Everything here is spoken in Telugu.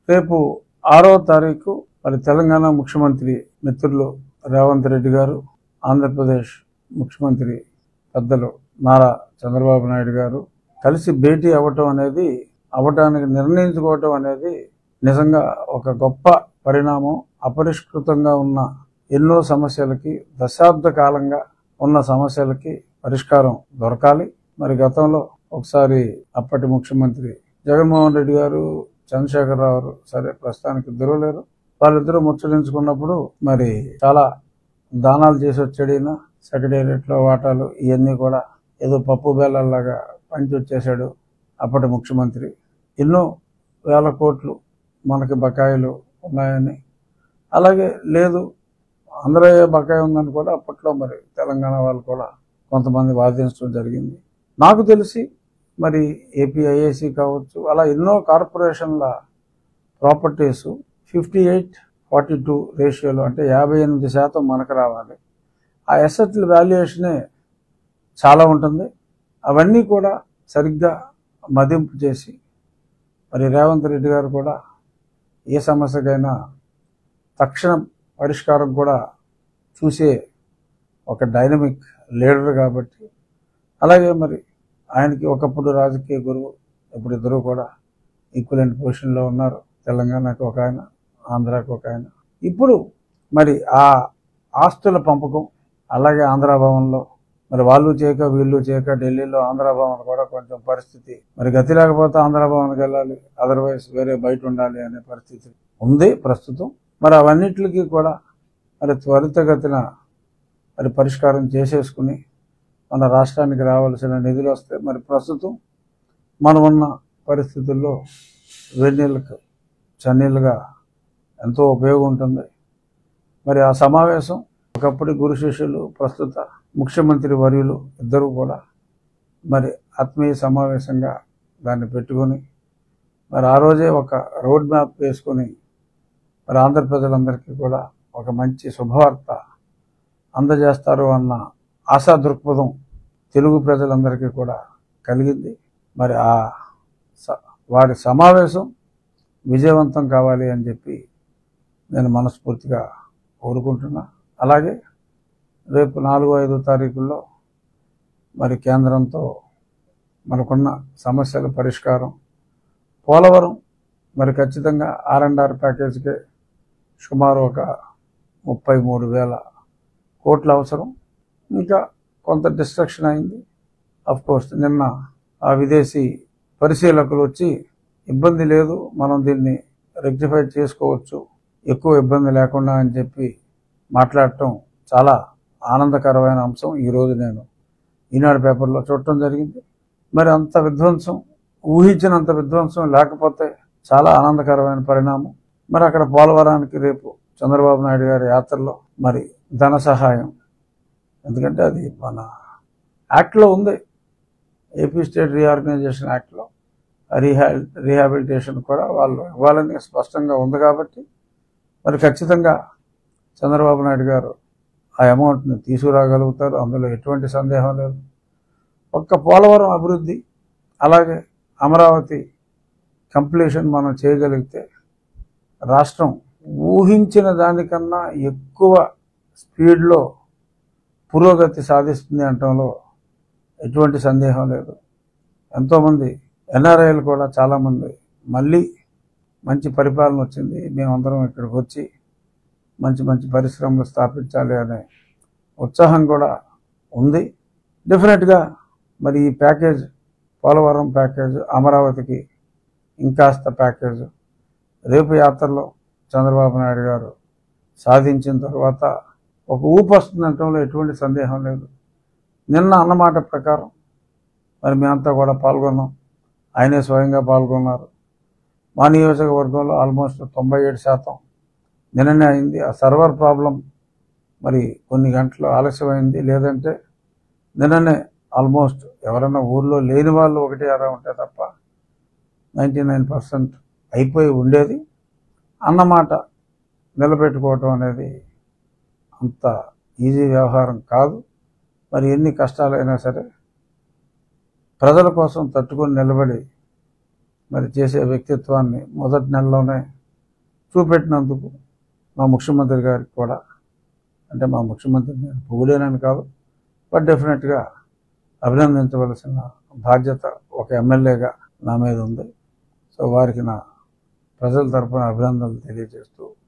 రేపు ఆరో తారీఖు మరి తెలంగాణ ముఖ్యమంత్రి మిత్రులు రేవంత్ రెడ్డి గారు ఆంధ్రప్రదేశ్ ముఖ్యమంత్రి పెద్దలు నారా చంద్రబాబు నాయుడు గారు కలిసి భేటీ అవ్వటం అనేది అవ్వటానికి నిర్ణయించుకోవటం అనేది నిజంగా ఒక గొప్ప పరిణామం అపరిష్కృతంగా ఉన్న ఎన్నో సమస్యలకి దశాబ్ద కాలంగా ఉన్న సమస్యలకి పరిష్కారం దొరకాలి మరి గతంలో ఒకసారి అప్పటి ముఖ్యమంత్రి జగన్మోహన్ రెడ్డి గారు చంద్రశేఖరరావు గారు సరే ప్రస్తుతానికి ఇద్దరు లేరు వాళ్ళిద్దరూ ముచ్చరించుకున్నప్పుడు మరి చాలా దానాలు చేసి వచ్చాడు ఈయన సెక్రటేరియట్లో వాటాలు ఇవన్నీ కూడా ఏదో పప్పు బేళ్ళలాగా పంచి వచ్చేసాడు అప్పటి ముఖ్యమంత్రి ఎన్నో వేల కోట్లు మనకి బకాయిలు ఉన్నాయని అలాగే లేదు ఆంధ్రయ్య బకాయి ఉందని కూడా అప్పట్లో మరి తెలంగాణ వాళ్ళు కూడా కొంతమంది వాదించడం జరిగింది నాకు తెలిసి మరి ఏపీఐఏసి కావచ్చు అలా ఎన్నో కార్పొరేషన్ల properties fifty eight forty two రేషియోలో అంటే యాభై ఎనిమిది శాతం మనకు రావాలి ఆ ఎసెట్ల వాల్యుయేషనే చాలా ఉంటుంది అవన్నీ కూడా సరిగ్గా మదింపు చేసి మరి రేవంత్ రెడ్డి గారు కూడా ఏ సమస్యకైనా తక్షణం పరిష్కారం కూడా చూసే ఒక డైనమిక్ లీడర్ కాబట్టి అలాగే మరి ఆయనకి ఒకప్పుడు రాజకీయ గురువు ఇప్పుడు ఇద్దరు కూడా ఈక్వలెంట్ పొజిషన్లో ఉన్నారు తెలంగాణకు ఒక ఆయన ఆంధ్రాకు ఒక ఆయన ఇప్పుడు మరి ఆ ఆస్తుల పంపకం అలాగే ఆంధ్ర భవన్లో మరి వాళ్ళు చేయక వీళ్ళు చేయక ఢిల్లీలో ఆంధ్ర భవన్ కూడా కొంచెం పరిస్థితి మరి గతి లేకపోతే ఆంధ్ర భవన్కి వెళ్ళాలి అదర్వైజ్ వేరే బయట ఉండాలి అనే పరిస్థితి ఉంది ప్రస్తుతం మరి అవన్నిటికి కూడా మరి త్వరితగతిన మరి పరిష్కారం చేసేసుకుని మన రాష్ట్రానికి రావాల్సిన నిధులు వస్తే మరి ప్రస్తుతం మనం ఉన్న పరిస్థితుల్లో వెన్నీళ్ళకు చన్నీళ్ళుగా ఎంతో ఉపయోగం ఉంటుంది మరి ఆ సమావేశం ఒకప్పటి గురు శిష్యులు ప్రస్తుత ముఖ్యమంత్రి వర్యులు ఇద్దరు కూడా మరి ఆత్మీయ సమావేశంగా దాన్ని పెట్టుకొని మరి ఆ రోజే ఒక రోడ్ మ్యాప్ వేసుకొని మరి ఆంధ్ర ప్రజలందరికీ కూడా ఒక మంచి శుభవార్త అందజేస్తారు అన్న ఆశా దృక్పథం తెలుగు ప్రజలందరికీ కూడా కలిగింది మరి ఆ స- వారి సమావేశం విజయవంతం కావాలి అని చెప్పి నేను మనస్ఫూర్తిగా కోరుకుంటున్నా అలాగే రేపు నాలుగు ఐదు తారీఖుల్లో మరి కేంద్రంతో మనకున్న సమస్యల పరిష్కారం పోలవరం మరి ఖచ్చితంగా ఆర్ అండ్ ఆర్ ప్యాకేజ్కే సుమారు ఒక ముప్పై మూడు వేల కోట్ల అవసరం ఇంకా కొంత డిస్ట్రక్షన్ అయింది అఫ్ కోర్స్ నిన్న ఆ విదేశీ పరిశీలకులు వచ్చి ఇబ్బంది లేదు మనం దీన్ని రెక్టిఫై చేసుకోవచ్చు ఎక్కువ ఇబ్బంది లేకుండా అని చెప్పి మాట్లాడటం చాలా ఆనందకరమైన అంశం ఈరోజు నేను ఈనాడు పేపర్లో చూడటం జరిగింది మరి అంత విధ్వంసం ఊహించినంత విధ్వంసం లేకపోతే చాలా ఆనందకరమైన పరిణామం మరి అక్కడ పోలవరానికి రేపు చంద్రబాబు నాయుడు గారి యాత్రలో మరి ధన సహాయం ఎందుకంటే అది మన యాక్ట్లో ఉంది ఏపీ స్టేట్ రీఆర్గనైజేషన్ యాక్ట్లో రీహా రీహాబిలిటేషన్ కూడా వాళ్ళు ఇవ్వాలని స్పష్టంగా ఉంది కాబట్టి మరి ఖచ్చితంగా చంద్రబాబు నాయుడు గారు ఆ అమౌంట్ని తీసుకురాగలుగుతారు అందులో ఎటువంటి సందేహం లేదు ఒక్క పోలవరం అభివృద్ధి అలాగే అమరావతి కంప్లీషన్ మనం చేయగలిగితే రాష్ట్రం ఊహించిన దానికన్నా ఎక్కువ స్పీడ్లో పురోగతి సాధిస్తుంది అనటంలో ఎటువంటి సందేహం లేదు ఎంతోమంది ఎన్ఆర్ఐలు కూడా చాలామంది మళ్ళీ మంచి పరిపాలన వచ్చింది మేమందరం ఇక్కడికి వచ్చి మంచి మంచి పరిశ్రమలు స్థాపించాలి అనే ఉత్సాహం కూడా ఉంది డెఫినెట్గా మరి ఈ ప్యాకేజ్ పోలవరం ప్యాకేజ్ అమరావతికి ఇంకాస్త ప్యాకేజ్ రేపు యాత్రలో చంద్రబాబు నాయుడు గారు సాధించిన తర్వాత ఒక ఊపు వస్తుందనటంలో ఎటువంటి సందేహం లేదు నిన్న అన్నమాట ప్రకారం మరి మేమంతా కూడా పాల్గొన్నాం ఆయనే స్వయంగా పాల్గొన్నారు మా నియోజకవర్గంలో ఆల్మోస్ట్ తొంభై ఏడు శాతం నిన్ననే అయింది ఆ సర్వర్ ప్రాబ్లం మరి కొన్ని గంటలు ఆలస్యమైంది లేదంటే నిన్ననే ఆల్మోస్ట్ ఎవరైనా ఊర్లో లేని వాళ్ళు ఒకటి అరా ఉంటే తప్ప నైంటీ నైన్ పర్సెంట్ అయిపోయి ఉండేది అన్నమాట నిలబెట్టుకోవటం అనేది అంత ఈజీ వ్యవహారం కాదు మరి ఎన్ని కష్టాలైనా సరే ప్రజల కోసం తట్టుకొని నిలబడి మరి చేసే వ్యక్తిత్వాన్ని మొదటి నెలలోనే చూపెట్టినందుకు మా ముఖ్యమంత్రి గారికి కూడా అంటే మా ముఖ్యమంత్రి నేను పొగిడేనని కాదు బట్ డెఫినెట్గా అభినందించవలసిన బాధ్యత ఒక ఎమ్మెల్యేగా నా మీద ఉంది సో వారికి నా ప్రజల తరపున అభినందనలు తెలియజేస్తూ